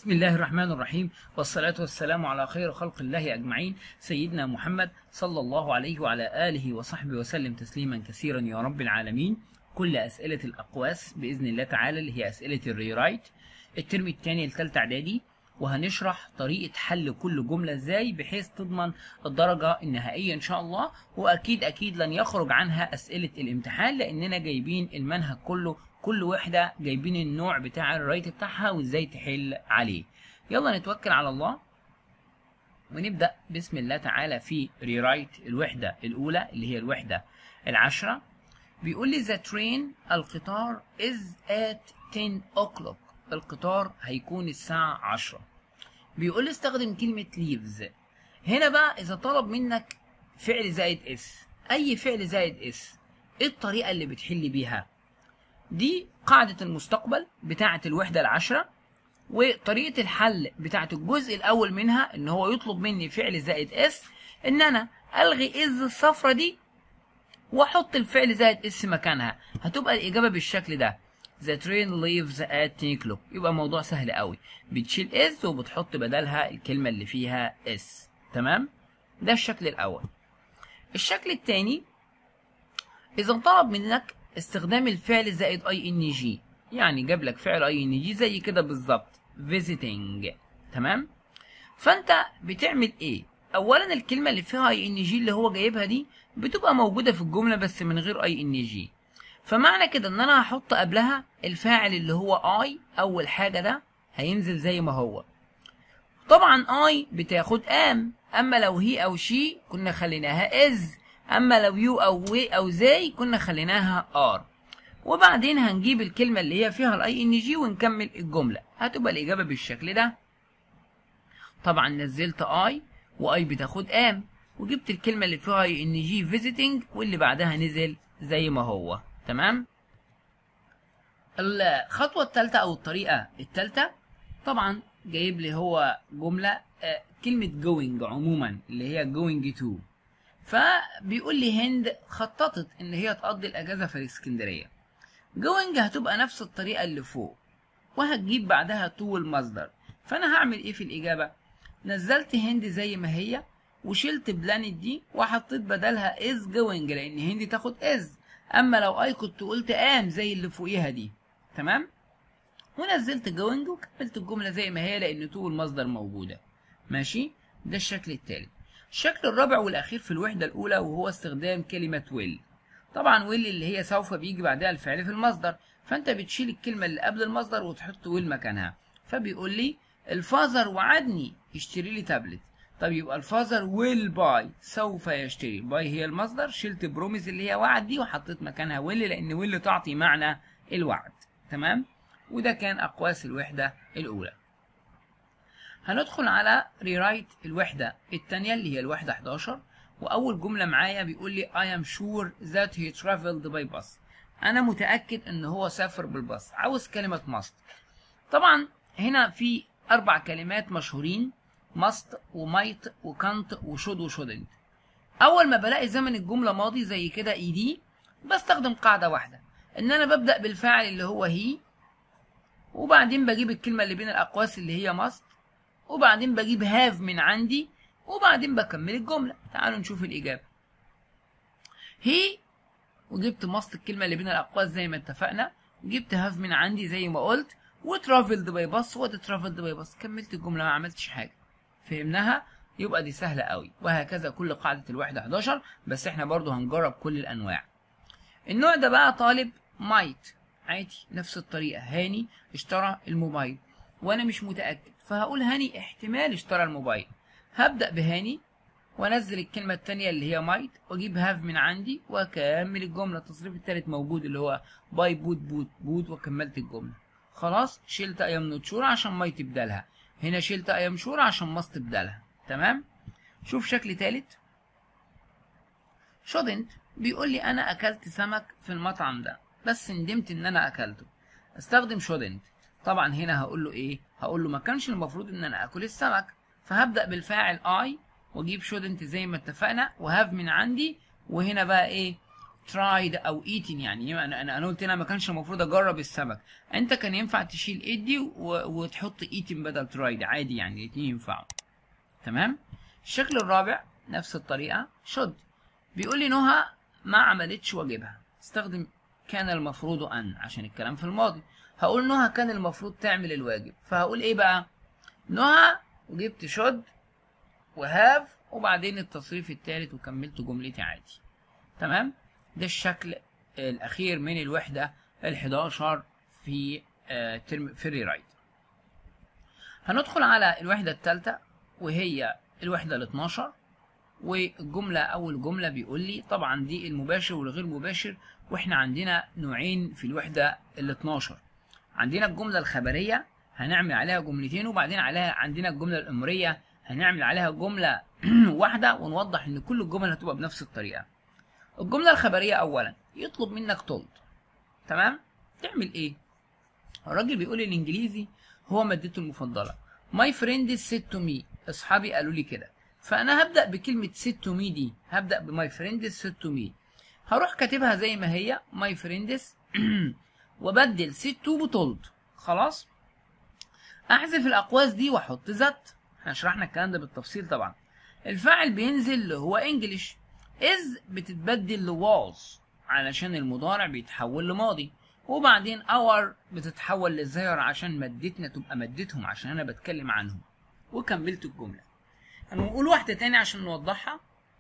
بسم الله الرحمن الرحيم والصلاة والسلام على خير خلق الله أجمعين سيدنا محمد صلى الله عليه وعلى آله وصحبه وسلم تسليما كثيرا يا رب العالمين كل أسئلة الأقواس بإذن الله تعالى اللي هي أسئلة الريرايت الترم الثاني لثالثة إعدادي وهنشرح طريقة حل كل جملة ازاي بحيث تضمن الدرجة النهائية ان شاء الله واكيد اكيد لن يخرج عنها اسئلة الامتحان لاننا جايبين المنهج كله كل وحدة جايبين النوع بتاع الرايت بتاعها وازاي تحل عليه يلا نتوكل على الله ونبدأ بسم الله تعالى في ريرايت الوحدة الأولى اللي هي الوحدة العشرة بيقول لي the train القطار is at 10 o'clock القطار هيكون الساعة 10 بيقول لي استخدم كلمة leaves هنا بقى إذا طلب منك فعل زائد اس أي فعل زائد اس إيه الطريقة اللي بتحل بيها دي قاعدة المستقبل بتاعة الوحدة العشرة وطريقة الحل بتاعة الجزء الأول منها إن هو يطلب مني فعل زائد اس إن أنا ألغي إز الصفرة دي وأحط الفعل زائد اس مكانها هتبقى الإجابة بالشكل ده The train leaves at 10 o'clock يبقى موضوع سهل قوي بتشيل اس وبتحط بدلها الكلمة اللي فيها اس تمام ده الشكل الأول الشكل الثاني إذا طلب منك استخدام الفعل زائد اي ان جي يعني جاب لك فعل اي ان جي زي كده بالظبط visiting تمام فانت بتعمل ايه اولا الكلمه اللي فيها اي ان جي اللي هو جايبها دي بتبقى موجوده في الجمله بس من غير اي ان جي فمعنى كده ان انا هحط قبلها الفاعل اللي هو اي اول حاجه ده هينزل زي ما هو طبعا اي بتاخد ام اما لو هي او شي كنا خليناها از اما لو يو او وي او زي كنا خليناها ار وبعدين هنجيب الكلمة اللي هي فيها الاي ان جي ونكمل الجملة هتبقى الاجابة بالشكل ده طبعا نزلت اي واي بتاخد ام وجبت الكلمة اللي فيها اي ان جي فيزيتنج واللي بعدها نزل زي ما هو تمام الخطوة الثالثة او الطريقة الثالثة طبعا جايب لي هو جملة آه كلمة going عموما اللي هي going to فبيقول لي هند خططت ان هي تقضي الاجازه في الاسكندريه جوينج هتبقى نفس الطريقه اللي فوق وهتجيب بعدها تو المصدر فانا هعمل ايه في الاجابه نزلت هند زي ما هي وشلت بلانت دي وحطيت بدلها از جوينج لان هند تاخد از اما لو اي كنت قلت ام زي اللي فوقيها دي تمام ونزلت جوينج وكملت الجمله زي ما هي لان تو المصدر موجوده ماشي ده الشكل التالت الشكل الرابع والأخير في الوحدة الأولى وهو استخدام كلمة ويل طبعا ويل اللي هي سوف بيجي بعدها الفعل في المصدر فأنت بتشيل الكلمة اللي قبل المصدر وتحط ويل مكانها فبيقول لي الفازر وعدني يشتري لي تابلت طب يبقى الفازر ويل باي سوف يشتري باي هي المصدر شلت بروميز اللي هي وعد دي وحطيت مكانها ويل لأن ويل تعطي معنى الوعد تمام وده كان أقواس الوحدة الأولى هندخل على ريرايت الوحدة التانية اللي هي الوحدة 11 وأول جملة معايا بيقول لي I am sure that he traveled by bus أنا متأكد إن هو سافر بالباص عاوز كلمة must طبعا هنا في أربع كلمات مشهورين must وmight وكانت وشود وشودنت أول ما بلاقي زمن الجملة ماضي زي كده اي دي بستخدم قاعدة واحدة إن أنا ببدأ بالفاعل اللي هو هي وبعدين بجيب الكلمة اللي بين الأقواس اللي هي must وبعدين بجيب هاف من عندي وبعدين بكمل الجملة تعالوا نشوف الإجابة هي وجبت مصل الكلمة اللي بين الأقواس زي ما اتفقنا جبت هاف من عندي زي ما قلت وترافلد باي باص وترافلد باي باص كملت الجملة ما عملتش حاجة فهمناها يبقى دي سهلة قوي وهكذا كل قاعدة الوحدة 11 بس احنا برضو هنجرب كل الأنواع النوع ده بقى طالب مايت عادي نفس الطريقة هاني اشترى الموبايل وانا مش متأكد فهقول هاني احتمال اشترى الموبايل هبدأ بهاني وانزل الكلمة التانية اللي هي مايت واجيب هاف من عندي واكمل الجملة التصريف التالت موجود اللي هو باي بوت بوت بوت وكملت الجملة خلاص شلت ايام نوت شور عشان مايت بدالها هنا شلت ايام شور عشان ماست بدالها تمام شوف شكل تالت شودنت بيقول لي انا اكلت سمك في المطعم ده بس ندمت ان انا اكلته استخدم شودنت طبعا هنا هقول له ايه هقول له ما كانش المفروض ان انا اكل السمك فهبدا بالفاعل اي واجيب شودنت زي ما اتفقنا وهاف من عندي وهنا بقى ايه tried او eaten يعني انا انا أنا قلت انا ما كانش المفروض اجرب السمك انت كان ينفع تشيل ايد دي و- وتحط eaten بدل tried عادي يعني الاثنين ينفعوا تمام الشكل الرابع نفس الطريقه should بيقول لي نهى ما عملتش واجبها استخدم كان المفروض ان عشان الكلام في الماضي هقول نهى كان المفروض تعمل الواجب فهقول ايه بقى نهى وجبت شد وهاف وبعدين التصريف الثالث وكملت جملتي عادي تمام ده الشكل الاخير من الوحده ال11 في آه، ترم في الريرايت هندخل على الوحده الثالثه وهي الوحده ال12 والجمله اول جمله بيقول لي طبعا دي المباشر والغير مباشر واحنا عندنا نوعين في الوحده ال12 عندنا الجمله الخبريه هنعمل عليها جملتين وبعدين عليها عندنا الجمله الامريه هنعمل عليها جمله واحده ونوضح ان كل الجمل هتبقى بنفس الطريقه الجمله الخبريه اولا يطلب منك تولد تمام تعمل ايه الراجل بيقول الانجليزي هو مادته المفضله ماي فريند said to me اصحابي قالوا لي كده فانا هبدا بكلمه said to me دي هبدا بماي فريند said to me هروح كاتبها زي ما هي ماي فريندز وبدل said to بتولد خلاص احذف الاقواس دي واحط ذات احنا شرحنا الكلام ده بالتفصيل طبعا الفاعل بينزل اللي هو انجلش از بتتبدل لواز علشان المضارع بيتحول لماضي وبعدين اور بتتحول للظهر عشان مادتنا تبقى مادتهم عشان انا بتكلم عنهم وكملت الجمله هنقول واحده تاني عشان نوضحها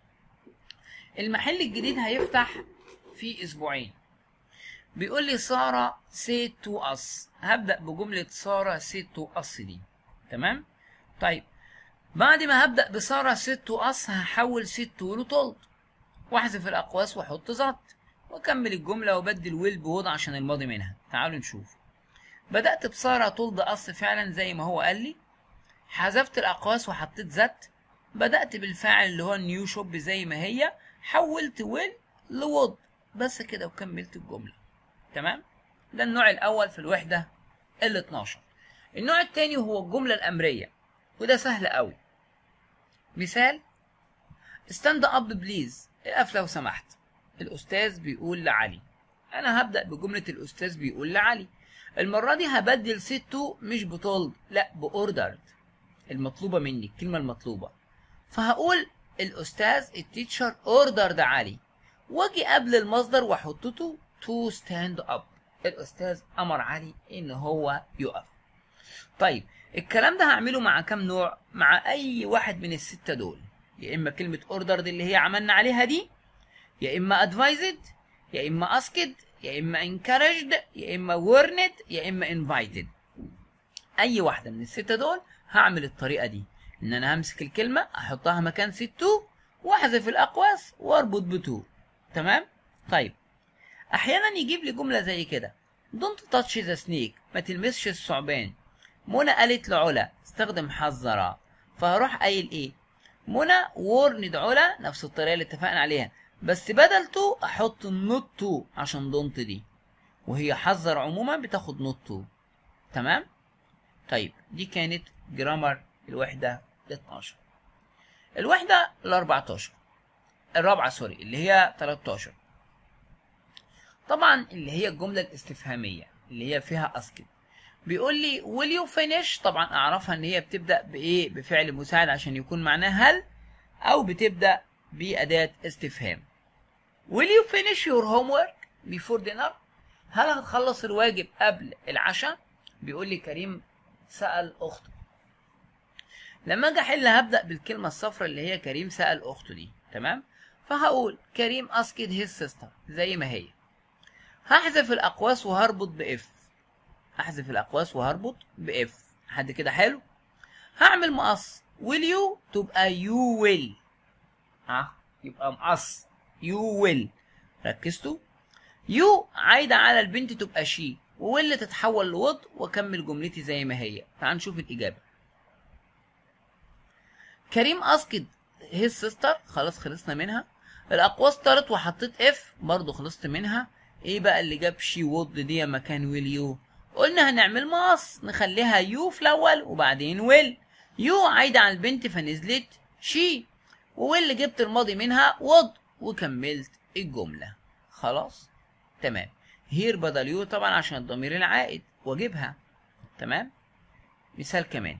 المحل الجديد هيفتح في اسبوعين بيقول لي ساره said to us هبدا بجمله ساره said to us دي تمام طيب بعد ما هبدا بساره said to us هحول said to له told واحذف الاقواس واحط ذات واكمل الجمله وبدل ويل بود عشان الماضي منها تعالوا نشوف بدات بساره told us فعلا زي ما هو قال لي حذفت الاقواس وحطيت ذات بدات بالفاعل اللي هو النيو شوب زي ما هي حولت ويل لود بس كده وكملت الجمله تمام ده النوع الاول في الوحده ال 12 النوع الثاني هو الجمله الامريه وده سهل قوي مثال ستاند اب بليز اقف لو سمحت الاستاذ بيقول لعلي انا هبدا بجمله الاستاذ بيقول لعلي المره دي هبدل ستو مش بطولد لا باوردرد المطلوبه مني الكلمه المطلوبه فهقول الاستاذ التيتشر اوردرد علي واجي قبل المصدر واحطه تو ستاند اب الاستاذ امر علي ان هو يقف طيب الكلام ده هعمله مع كام نوع مع اي واحد من الستة دول يا اما كلمة ordered اللي هي عملنا عليها دي يا اما advised يا اما asked يا اما encouraged يا اما warned يا اما invited اي واحدة من الستة دول هعمل الطريقة دي ان انا همسك الكلمة احطها مكان ستو واحذف الاقواس واربط بتو تمام طيب احيانا يجيب لي جملة زي كده don't touch the snake ما تلمسش الثعبان منى قالت لعلا استخدم حذر فهروح قايل ايه منى وورند علا نفس الطريقه اللي اتفقنا عليها بس بدل تو احط النوت تو عشان دونت دي وهي حذر عموما بتاخد نوت تو تمام طيب دي كانت جرامر الوحده ال 12 الوحده ال 14 الرابعه سوري اللي هي 13 طبعا اللي هي الجمله الاستفهاميه اللي هي فيها اسكت بيقول لي will you finish طبعا اعرفها ان هي بتبدا بايه بفعل مساعد عشان يكون معناه هل او بتبدا باداه استفهام will you finish your homework before dinner هل هتخلص الواجب قبل العشاء بيقول لي كريم سال اخته لما اجي احل هبدا بالكلمه الصفراء اللي هي كريم سال اخته دي تمام فهقول كريم asked his sister زي ما هي هحذف الاقواس وهربط باف احذف الاقواس وهربط باف لحد كده حلو هعمل مقص will you تبقى you will ها يبقى مقص you will ركزتوا you عايدة على البنت تبقى she وويل تتحول لوض واكمل جملتي زي ما هي تعال نشوف الاجابه كريم اسكد his sister خلاص خلصنا منها الاقواس طارت وحطيت اف برضو خلصت منها ايه بقى اللي جاب شي وود دي مكان ويل يو قلنا هنعمل مقص نخليها يو في الاول وبعدين ويل يو عايدة على البنت فنزلت شي وويل جبت الماضي منها وود وكملت الجملة خلاص تمام هير بدل يو طبعا عشان الضمير العائد واجيبها تمام مثال كمان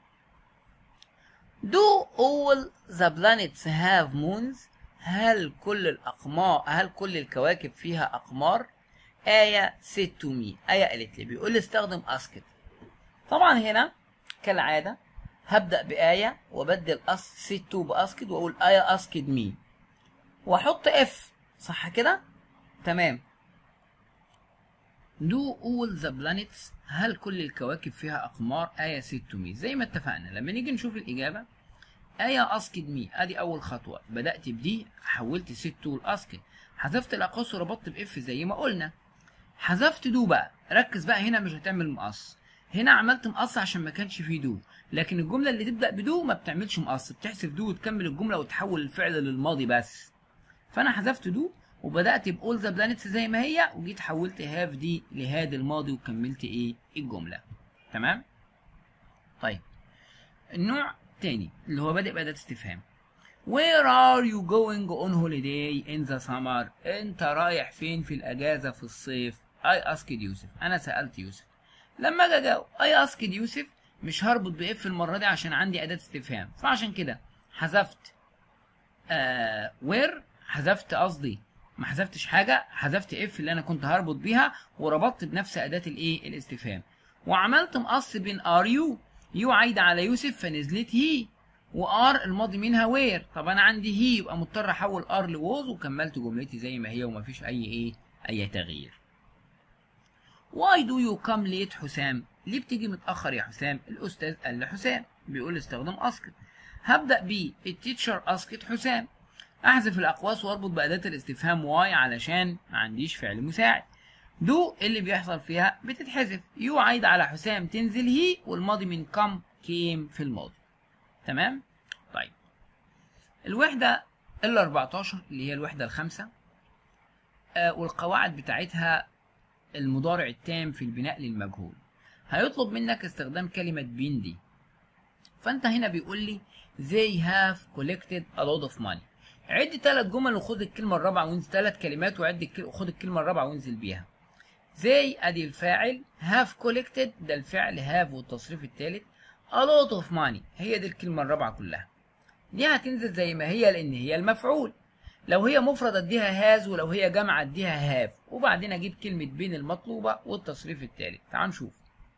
Do all the planets have moons هل كل الأقمار هل كل الكواكب فيها أقمار آية said to me آية قالت لي بيقول لي استخدم أسكت طبعا هنا كالعادة هبدأ بآية وبدل أس said to بأسكت وأقول آية أسكت me وأحط اف صح كده؟ تمام Do all the planets هل كل الكواكب فيها أقمار آية said to me زي ما اتفقنا لما نيجي نشوف الإجابة آية أسكت مي أدي أول خطوة بدأت بدي حولت سيت تو لأسكت حذفت الأقواس وربطت بإف زي ما قلنا حذفت دو بقى ركز بقى هنا مش هتعمل مقص هنا عملت مقص عشان ما كانش فيه دو لكن الجملة اللي تبدأ بدو ما بتعملش مقص بتحذف دو وتكمل الجملة وتحول الفعل للماضي بس فأنا حذفت دو وبدأت بأول ذا بلانيتس زي ما هي وجيت حولت هاف دي لهاد الماضي وكملت إيه الجملة تمام طيب النوع تاني اللي هو بادئ بأداة استفهام Where are you going on holiday in the summer؟ أنت رايح فين في الأجازة في الصيف؟ I asked يوسف أنا سألت يوسف لما أجي أجاوب I asked يوسف مش هربط بإف المرة دي عشان عندي أداة استفهام فعشان كده حذفت آه where حذفت قصدي ما حذفتش حاجة حذفت اف اللي أنا كنت هربط بيها وربطت بنفس أداة الإيه الاستفهام وعملت مقص بين ار يو يو عايدة على يوسف فنزلت هي وار الماضي منها وير طب انا عندي هي يبقى مضطر احول ار لوز وكملت جملتي زي ما هي ومفيش اي ايه اي تغيير واي دو يو كام ليت حسام ليه بتيجي متاخر يا حسام الاستاذ قال لحسام بيقول استخدم اسكت هبدا ب التيتشر اسكت حسام احذف الاقواس واربط باداه الاستفهام واي علشان ما عنديش فعل مساعد دو اللي بيحصل فيها بتتحذف يو عايد على حسام تنزل هي والماضي من كم كيم في الماضي تمام طيب الوحدة ال 14 اللي هي الوحدة الخامسة آه والقواعد بتاعتها المضارع التام في البناء للمجهول هيطلب منك استخدام كلمة بين دي فانت هنا بيقول لي they have collected a lot of money عد ثلاث جمل وخد الكلمة الرابعة وانزل ثلاث كلمات وعد الكل... وخد الكلمة الرابعة وانزل بيها زي ادي الفاعل have collected ده الفعل have والتصريف الثالث a lot of money هي دي الكلمة الرابعة كلها دي هتنزل زي ما هي لان هي المفعول لو هي مفرد اديها هاز ولو هي جمع اديها هاف وبعدين اجيب كلمة بين المطلوبة والتصريف الثالث تعال نشوف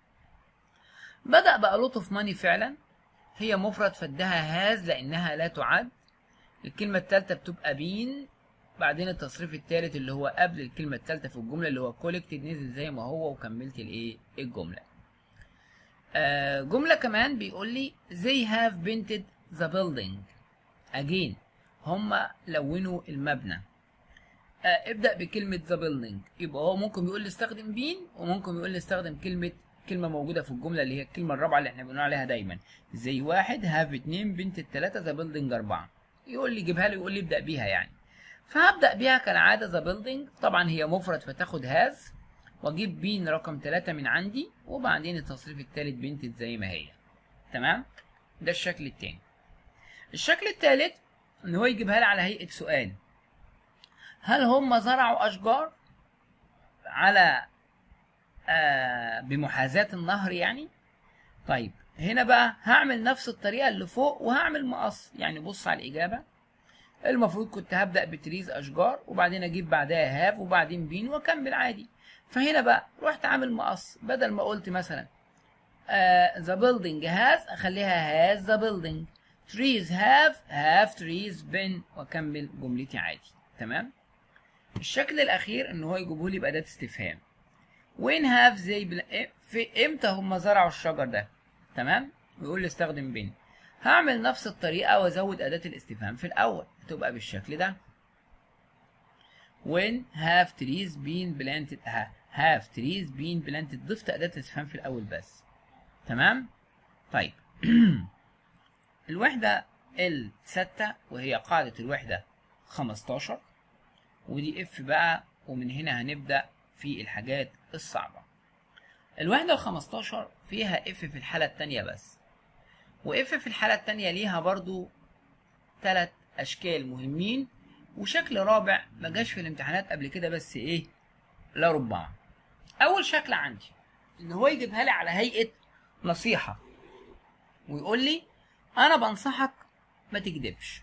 بدأ بقى lot of money فعلا هي مفرد فادها هاز لانها لا تعد الكلمة الثالثة بتبقى بين بعدين التصريف الثالث اللي هو قبل الكلمة الثالثة في الجملة اللي هو collected نزل زي ما هو وكملت الايه الجملة آه جملة كمان بيقول لي they have painted the building again هما لونوا المبنى آه ابدأ بكلمة the building يبقى هو ممكن يقول لي استخدم بين وممكن يقول لي استخدم كلمة كلمة موجودة في الجملة اللي هي الكلمة الرابعة اللي احنا بنقول عليها دايما زي واحد have اتنين بنت التلاتة the building أربعة يقول لي جيبها لي يقول لي ابدأ بيها يعني فهبدأ بيها كالعادة ذا بيلدينج طبعا هي مفرد فتاخد هاز واجيب بين رقم ثلاثة من عندي وبعدين التصريف الثالث بنتت زي ما هي تمام ده الشكل التاني الشكل الثالث ان هو يجيبها لي على هيئة سؤال هل هم زرعوا اشجار على آه بمحاذاة النهر يعني طيب هنا بقى هعمل نفس الطريقة اللي فوق وهعمل مقص يعني بص على الإجابة المفروض كنت هبدأ بتريز أشجار وبعدين أجيب بعدها هاف وبعدين بين وأكمل عادي فهنا بقى رحت عامل مقص بدل ما قلت مثلا ذا بيلدينج هاز أخليها هاز ذا بيلدينج trees have have trees been وأكمل جملتي عادي تمام الشكل الأخير إن هو يجيبه لي بأداة استفهام when have they been في إمتى هم زرعوا الشجر ده تمام ويقول لي استخدم بين هعمل نفس الطريقة وازود أداة الاستفهام في الأول تبقى بالشكل ده when have trees been planted have trees been planted ضفت أداة الاستفهام في الأول بس تمام طيب الوحدة الستة وهي قاعدة الوحدة 15 ودي اف بقى ومن هنا هنبدأ في الحاجات الصعبة الوحدة الخمستاشر فيها اف في الحالة التانية بس واف في الحالة التانية ليها برضو تلات اشكال مهمين وشكل رابع ما جاش في الامتحانات قبل كده بس ايه لا ربما اول شكل عندي ان هو يجيبها لي على هيئه نصيحه ويقول لي انا بنصحك ما تكذبش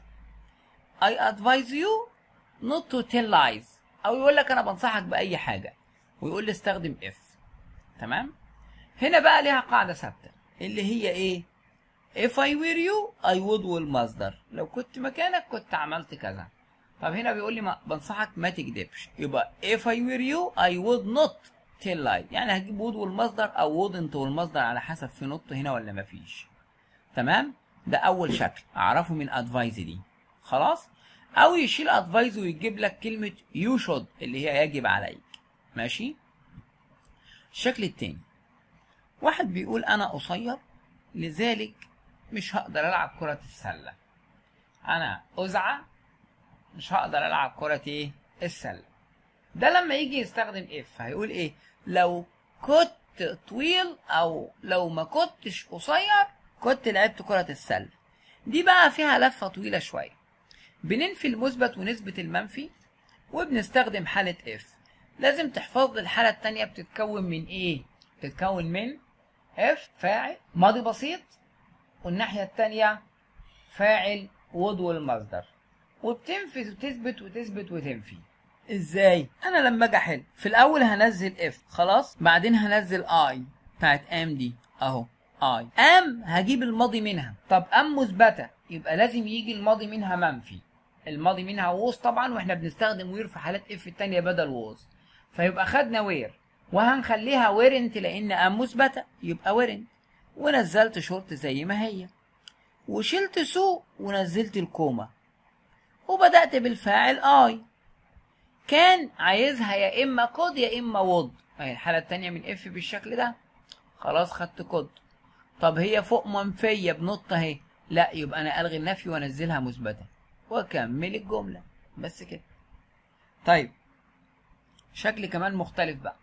I advise you not to tell lies او يقول لك انا بنصحك باي حاجه ويقول لي استخدم if تمام هنا بقى ليها قاعده ثابته اللي هي ايه if I were you I would والمصدر لو كنت مكانك كنت عملت كذا طب هنا بيقول لي ما بنصحك ما تكذبش يبقى if I were you I would not tell lies يعني هجيب would والمصدر او wouldn't والمصدر على حسب في نط هنا ولا مفيش تمام ده اول شكل اعرفه من advice دي خلاص او يشيل advice ويجيب لك كلمة you should اللي هي يجب عليك ماشي الشكل التاني واحد بيقول انا قصير لذلك مش هقدر العب كرة السلة انا ازعى مش هقدر العب كرة ايه السلة ده لما يجي يستخدم اف هيقول ايه لو كنت طويل او لو ما كنتش قصير كنت لعبت كرة السلة دي بقى فيها لفة طويلة شوية بننفي المثبت ونثبت المنفي وبنستخدم حالة اف لازم تحفظ لي الحالة التانية بتتكون من ايه بتتكون من اف فاعل ماضي بسيط والناحية التانية فاعل would والمصدر وبتنفي وتثبت وتثبت وتنفي ازاي انا لما اجي احل في الاول هنزل اف خلاص بعدين هنزل اي بتاعت ام دي اهو اي ام هجيب الماضي منها طب ام مثبته يبقى لازم يجي الماضي منها منفي الماضي منها ووز طبعا واحنا بنستخدم وير في حالات اف التانية بدل ووز فيبقى خدنا وير وهنخليها ويرنت لان ام مثبته يبقى ويرنت ونزلت شورت زي ما هي وشلت سو ونزلت الكوما وبدأت بالفاعل اي كان عايزها يا اما كود يا اما وود اهي الحالة التانية من اف بالشكل ده خلاص خدت كود طب هي فوق منفية بنط اهي لا يبقى انا الغي النفي وانزلها مثبتة واكمل الجملة بس كده طيب شكل كمان مختلف بقى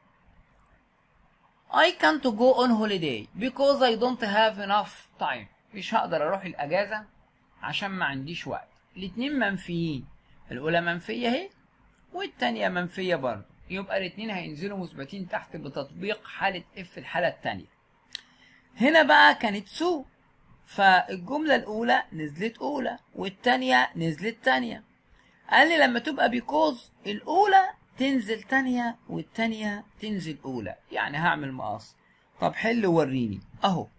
I can't go on holiday because I don't have enough time مش هقدر اروح الاجازة عشان ما عنديش وقت الاتنين منفيين الاولى منفية اهي والتانية منفية برضه يبقى الاتنين هينزلوا مثبتين تحت بتطبيق حالة اف الحالة التانية هنا بقى كانت سو فالجملة الأولى نزلت أولى والتانية نزلت تانية قال لي لما تبقى بيكوز الأولى تنزل تانية والتانية تنزل أولى يعني هعمل مقص طب حل وريني أهو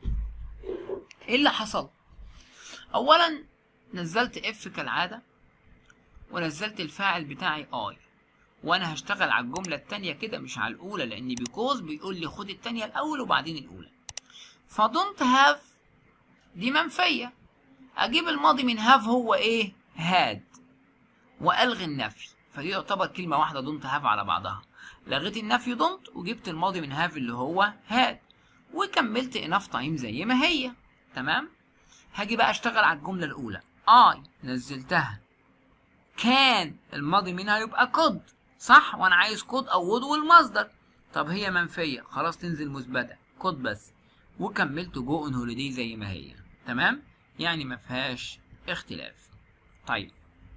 إيه اللي حصل؟ أولا نزلت اف كالعادة ونزلت الفاعل بتاعي اي وانا هشتغل على الجملة التانية كده مش على الاولى لان بيكوز بيقول لي خد التانية الاول وبعدين الاولى فدونت هاف دي منفية اجيب الماضي من هاف هو ايه هاد والغي النفي فدي يعتبر كلمة واحدة دونت هاف على بعضها لغيت النفي دونت وجبت الماضي من هاف اللي هو هاد وكملت اناف تايم زي ما هي تمام هاجي بقى اشتغل على الجملة الاولى اي نزلتها كان الماضي منها يبقى كود صح وانا عايز كود او وود والمصدر طب هي منفيه خلاص تنزل مثبته كود بس وكملت جو اون هوليدي زي ما هي تمام يعني ما فيهاش اختلاف طيب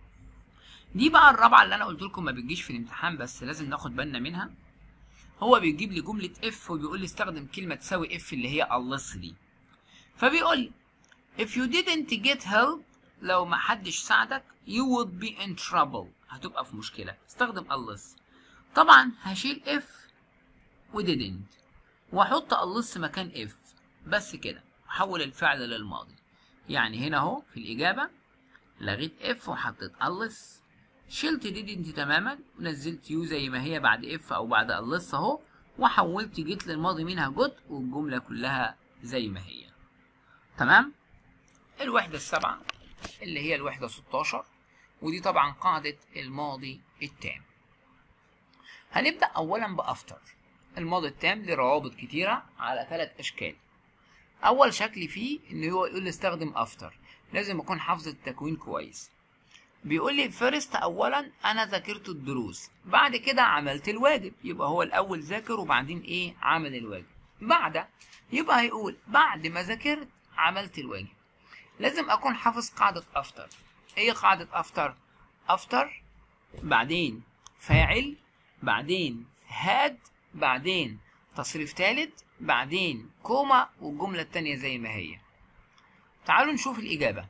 دي بقى الرابعه اللي انا قلت لكم ما بتجيش في الامتحان بس لازم ناخد بالنا منها هو بيجيب لي جمله اف وبيقول لي استخدم كلمه تساوي اف اللي هي اللص دي فبيقول لي if you didn't get help لو ما حدش ساعدك you would be in trouble هتبقى في مشكلة استخدم unless طبعا هشيل if و didn't واحط unless مكان if بس كده احول الفعل للماضي يعني هنا اهو في الإجابة لغيت if وحطيت unless شلت didn't تماما ونزلت you زي ما هي بعد if أو بعد unless اهو وحولت جيت للماضي منها good والجملة كلها زي ما هي تمام الوحدة السابعة اللي هي الوحدة 16 ودي طبعا قاعدة الماضي التام هنبدأ أولا بأفتر الماضي التام له روابط كتيرة على ثلاث أشكال أول شكل فيه إن هو يقول لي استخدم أفتر لازم أكون حافظ التكوين كويس بيقول لي فيرست أولا أنا ذاكرت الدروس بعد كده عملت الواجب يبقى هو الأول ذاكر وبعدين إيه عمل الواجب بعد يبقى هيقول بعد ما ذاكرت عملت الواجب لازم اكون حافظ قاعدة افتر ايه قاعدة افتر after بعدين فاعل بعدين had بعدين تصريف ثالث بعدين كوما والجملة التانية زي ما هي تعالوا نشوف الإجابة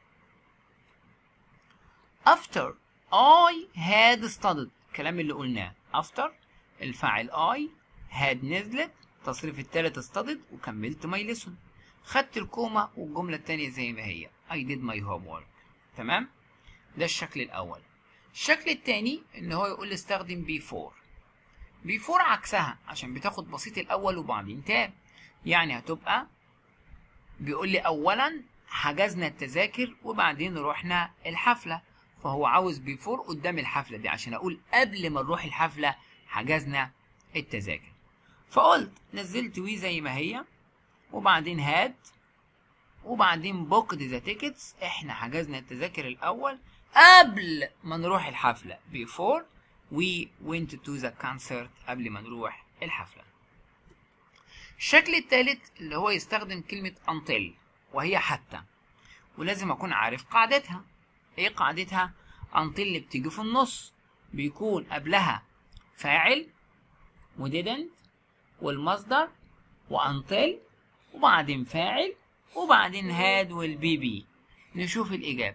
after I had studied الكلام اللي قلناه after الفاعل I had نزلت التصريف التالت studied وكملت my lesson خدت الكوما والجملة التانية زي ما هي I did my homework تمام ده الشكل الأول الشكل التاني إن هو يقول لي استخدم before before عكسها عشان بتاخد بسيط الأول وبعدين تاب يعني هتبقى بيقول لي أولا حجزنا التذاكر وبعدين رحنا الحفلة فهو عاوز بيفور قدام الحفلة دي عشان أقول قبل ما نروح الحفلة حجزنا التذاكر فقلت نزلت وي زي ما هي وبعدين هاد وبعدين بوكد ذا تيكتس احنا حجزنا التذاكر الأول قبل ما نروح الحفلة before we went to the concert قبل ما نروح الحفلة الشكل الثالث اللي هو يستخدم كلمة until وهي حتى ولازم أكون عارف قاعدتها ايه قاعدتها until اللي بتيجي في النص بيكون قبلها فاعل و didn't والمصدر وانتل وبعدين فاعل وبعدين هاد والبي بي نشوف الإجابة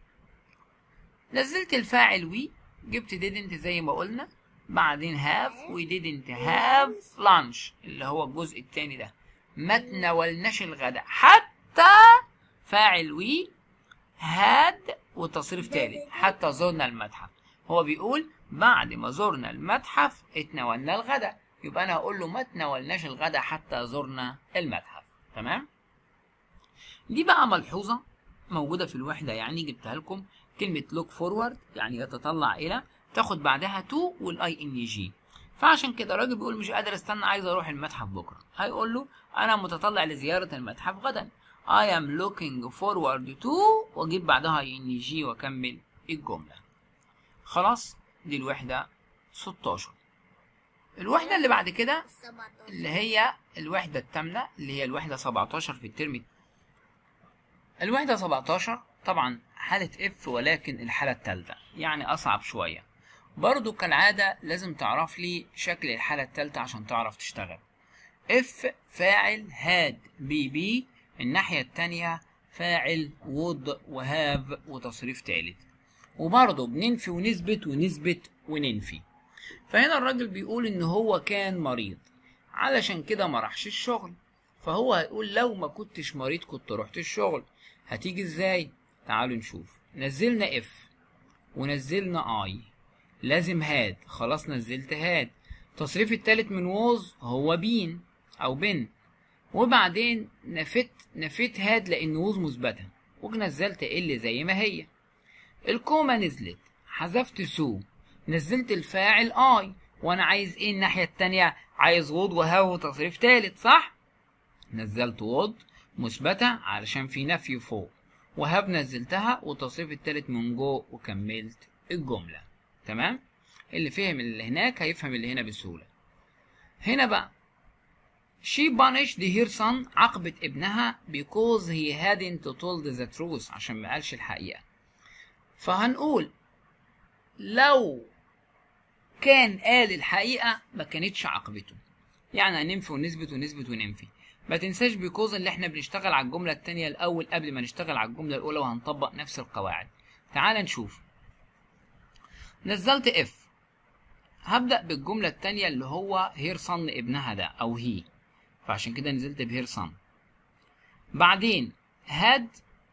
نزلت الفاعل وي جبت didn't زي ما قلنا بعدين have و didn't have lunch اللي هو الجزء التاني ده ما تناولناش الغداء حتى فاعل وي had وتصريف تالت حتى زرنا المتحف هو بيقول بعد ما زرنا المتحف اتناولنا الغداء يبقى انا هقول له ما تناولناش الغداء حتى زرنا المتحف تمام دي بقى ملحوظه موجوده في الوحده يعني جبتها لكم كلمه لوك فورورد يعني يتطلع الى تاخد بعدها تو والاي ان جي فعشان كده الراجل بيقول مش قادر استنى عايز اروح المتحف بكره هيقول له انا متطلع لزياره المتحف غدا I am looking forward to واجيب بعدها ان جي واكمل الجمله خلاص دي الوحده 16 الوحده اللي بعد كده اللي هي الوحده الثامنه اللي هي الوحده 17 في الترم الوحده 17 طبعا حاله اف ولكن الحاله الثالثه يعني اصعب شويه برضو كالعاده لازم تعرف لي شكل الحاله الثالثه عشان تعرف تشتغل اف فاعل هاد بي بي الناحية التانية فاعل وود وهاف وتصريف تالت وبرضه بننفي ونثبت ونثبت وننفي فهنا الراجل بيقول ان هو كان مريض علشان كده ما راحش الشغل فهو هيقول لو ما كنتش مريض كنت رحت الشغل هتيجي ازاي تعالوا نشوف نزلنا اف ونزلنا اي لازم هاد خلاص نزلت هاد التصريف التالت من ووز هو بين او بن وبعدين نفت نفيت هاد لان ووز مثبته ونزلت ال زي ما هي الكوما نزلت حذفت سو نزلت الفاعل اي وانا عايز ايه الناحيه التانية عايز وود وهاو تصريف تالت صح نزلت وود مثبته علشان في نفي فوق وهاب نزلتها والتصريف التالت من جو وكملت الجمله تمام اللي فهم اللي هناك هيفهم اللي هنا بسهوله هنا بقى She punished her son عاقبت ابنها because he hadn't told the truth عشان ما قالش الحقيقة فهنقول لو كان قال الحقيقة ما كانتش عاقبته يعني هننفي ونثبت ونثبت وننفي ما تنساش بيكوز اللي احنا بنشتغل على الجملة التانية الأول قبل ما نشتغل على الجملة الأولى وهنطبق نفس القواعد تعال نشوف نزلت اف هبدأ بالجملة التانية اللي هو هير صن ابنها ده أو هي فعشان كده نزلت بهير صن بعدين هاد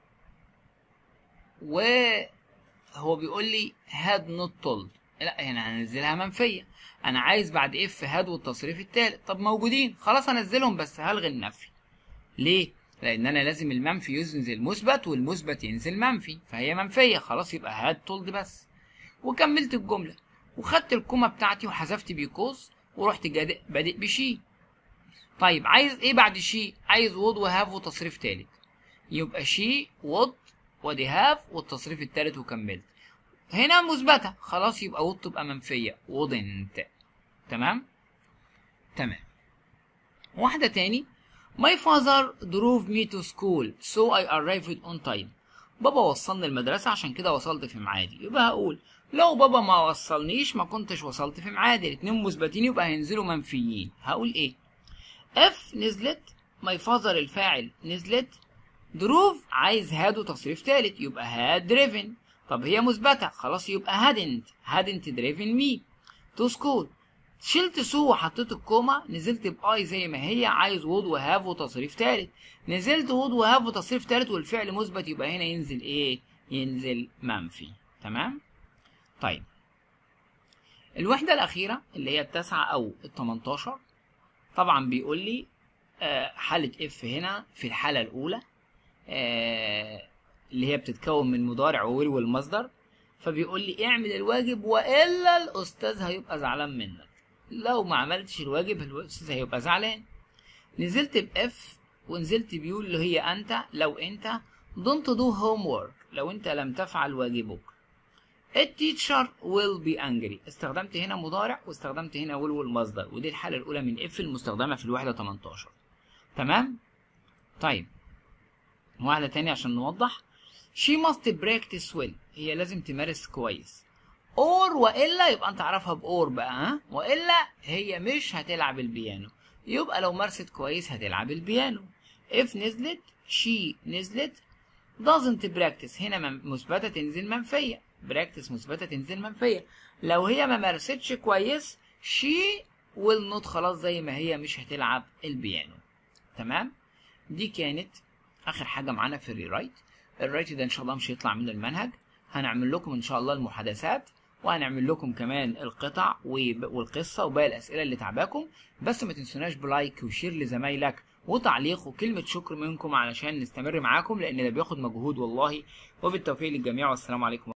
وهو بيقول لي هاد نوت تولد لا هنا هنزلها منفية أنا عايز بعد اف هاد والتصريف التالت طب موجودين خلاص هنزلهم بس هلغي النفي ليه؟ لأن أنا لازم المنفي ينزل مثبت والمثبت ينزل منفي فهي منفية خلاص يبقى هاد تولد بس وكملت الجملة وخدت الكومة بتاعتي وحذفت بيكوز ورحت جادئ بادئ بشي طيب عايز ايه بعد شي عايز وود وهاف وتصريف تالت يبقى شي وود وادي هاف والتصريف التالت وكملت هنا مثبتة خلاص يبقى وود تبقى منفية وودنت تمام تمام واحدة تاني My father drove me to school so I arrived on time بابا وصلني المدرسة عشان كده وصلت في ميعادي يبقى هقول لو بابا ما وصلنيش ما كنتش وصلت في ميعادي الاتنين مثبتين يبقى هينزلوا منفيين هقول ايه اف نزلت ماي فاذر الفاعل نزلت دروف عايز هاد وتصريف تالت يبقى هاد دريفن طب هي مثبتة خلاص يبقى هادنت هادنت دريفن مي تو سكول شلت سو وحطيت الكوما نزلت باي زي ما هي عايز وود وهاف وتصريف تالت نزلت وود وهاف وتصريف تالت والفعل مثبت يبقى هنا ينزل ايه ينزل منفي تمام طيب الوحدة الأخيرة اللي هي التاسعة أو التمنتاشر طبعا بيقول لي آه، حالة اف هنا في الحالة الأولى آه، اللي هي بتتكون من مضارع وويل والمصدر فبيقول لي اعمل الواجب والا الاستاذ هيبقى زعلان منك لو ما عملتش الواجب الاستاذ هيبقى زعلان نزلت باف ونزلت بيو اللي هي انت لو انت don't do homework لو انت لم تفعل واجبك التيتشر will be angry استخدمت هنا مضارع واستخدمت هنا will والمصدر ودي الحالة الأولى من اف المستخدمة في الوحدة 18 تمام طيب واحدة تانية عشان نوضح she must practice well هي لازم تمارس كويس or والا يبقى انت عارفها بأور بقى ها والا هي مش هتلعب البيانو يبقى لو مارست كويس هتلعب البيانو if نزلت she نزلت doesn't practice هنا من- مثبتة تنزل منفية practice مثبتة تنزل منفية لو هي ما مارستش كويس she will not خلاص زي ما هي مش هتلعب البيانو تمام دي كانت اخر حاجه معانا في الريرايت الرايت ده ان شاء الله مش هيطلع من المنهج هنعمل لكم ان شاء الله المحادثات وهنعمل لكم كمان القطع وب- والقصه وباقي الاسئله اللي تعباكم بس ما تنسوناش بلايك وشير لزمايلك وتعليق وكلمه شكر منكم علشان نستمر معاكم لان ده بياخد مجهود والله وبالتوفيق للجميع والسلام عليكم